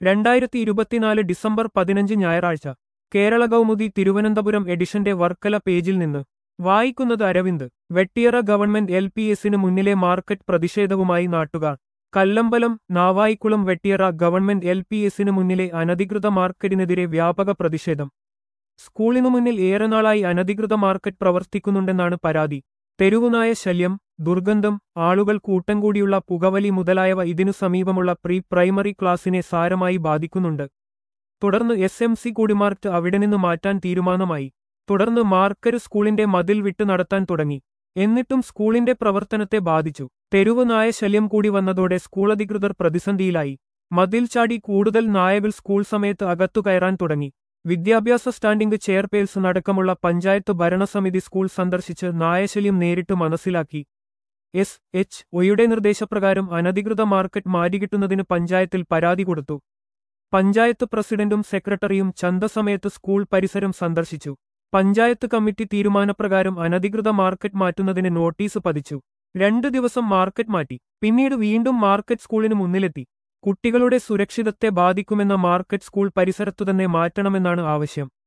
രണ്ടായിരത്തി ഇരുപത്തിനാല് ഡിസംബർ പതിനഞ്ച് ഞായറാഴ്ച കേരള കൗമുദി തിരുവനന്തപുരം എഡിഷന്റെ വർക്കല പേജിൽ നിന്ന് വായിക്കുന്നത് Aravind Vettiyara government L P എസിന് മുന്നിലെ മാർക്കറ്റ് പ്രതിഷേധവുമായി നാട്ടുകാർ Kallambalam Navaikulam Vettiyara government L P എസിന് മുന്നിലെ അനധികൃത മാർക്കറ്റിനെതിരെ വ്യാപക പ്രതിഷേധം സ്കൂളിനു മുന്നിൽ ഏറെ നാളായി അനധികൃത മാർക്കറ്റ് പ്രവർത്തിക്കുന്നുണ്ടെന്നാണ് പരാതി തെരുവുനായ ശല്യം ദുർഗന്ധം ആളുകൾ കൂട്ടം കൂടിയുള്ള പുകവലി മുതലായവ ഇതിനു സമീപമുള്ള പ്രീ പ്രൈമറി ക്ലാസിനെ സാരമായി ബാധിക്കുന്നുണ്ട് തുടർന്ന് എസ് എം സി കൂടിമാർക്ട് അവിടെ നിന്ന് മാറ്റാൻ തീരുമാനമായി തുടർന്ന് മാർക്കര് സ്കൂളിന്റെ മതിൽ വിട്ടു നടത്താൻ തുടങ്ങി എന്നിട്ടും സ്കൂളിന്റെ പ്രവർത്തനത്തെ ബാധിച്ചു തെരുവ് നായ ശല്യം കൂടി വന്നതോടെ സ്കൂൾ അധികൃതർ പ്രതിസന്ധിയിലായി മതിൽ ചാടി കൂടുതൽ നായകൾ സ്കൂൾ സമയത്ത് അകത്തു കയറാൻ തുടങ്ങി വിദ്യാഭ്യാസ സ്റ്റാൻഡിംഗ് ചെയർപേഴ്സൺ അടക്കമുള്ള പഞ്ചായത്ത് ഭരണസമിതി സ്കൂൾ സന്ദർശിച്ച് നായശല്യം നേരിട്ട് മനസ്സിലാക്കി എസ് എച്ച് ഒയുടെ നിർദ്ദേശപ്രകാരം അനധികൃത മാർക്കറ്റ് മാറ്റികിട്ടുന്നതിന് പഞ്ചായത്തിൽ പരാതി കൊടുത്തു പഞ്ചായത്ത് പ്രസിഡന്റും സെക്രട്ടറിയും ചന്തസമയത്ത് സ്കൂൾ പരിസരം സന്ദർശിച്ചു പഞ്ചായത്ത് കമ്മിറ്റി തീരുമാനപ്രകാരം അനധികൃത മാർക്കറ്റ് മാറ്റുന്നതിന് നോട്ടീസ് പതിച്ചു രണ്ടു ദിവസം മാർക്കറ്റ് മാറ്റി പിന്നീട് വീണ്ടും മാർക്കറ്റ് സ്കൂളിന് മുന്നിലെത്തി കുട്ടികളുടെ സുരക്ഷിതത്തെ ബാധിക്കുമെന്ന മാർക്കറ്റ് സ്കൂൾ പരിസരത്തുതന്നെ മാറ്റണമെന്നാണ് ആവശ്യം